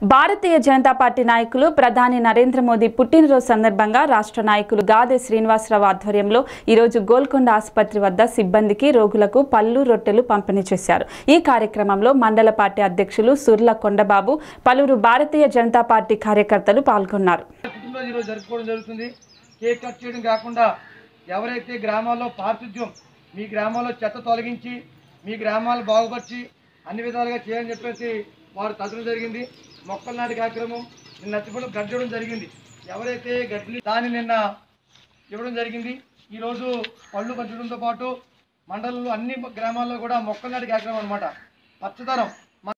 భారతీయ Janata party నాయకులు ప్రధాని నరేంద్ర మోదీ పుట్టినరోజు సందర్భంగా రాష్ట్ర నాయకులు గాదె శ్రీనివాసరావు ఆధ్వర్యంలో ఈరోజు గోల్కొండ ఆసుపత్రి వద్ద సిబ్బందికి రోగులకు పళ్ళు రొట్టెలు పంపిణీ చేశారు ఈ కార్యక్రమంలో మండల పార్టీ అధ్యక్షులు సుర్ల కొండబాబు పలువురు భారతీయ జనతా పార్టీ కార్యకర్తలు పాల్గొన్నారు పుట్టినరోజు ఈరోజు జరుపుకోవడం జరుగుతుంది కేక్ కట్ చేయడం కాకుండా ఎవరైతే గ్రామాల్లో పారిశుద్ధ్యం మీ గ్రామాల్లో చెత్త తొలగించి మీ గ్రామాలు బాగుపరిచి అన్ని విధాలుగా చేయాలని చెప్పేసి వారు తగ్గడం జరిగింది మొక్కలు నాటి కార్యక్రమం నిన్న నచ్చిపల్లి గడ్డ ఇవ్వడం జరిగింది ఎవరైతే గడ్డి దాన్ని నిన్న ఇవ్వడం జరిగింది ఈరోజు పళ్ళు పంచడంతో పాటు మండలంలో అన్ని గ్రామాల్లో కూడా మొక్కలు నాటి కార్యక్రమం అనమాట పచ్చదనం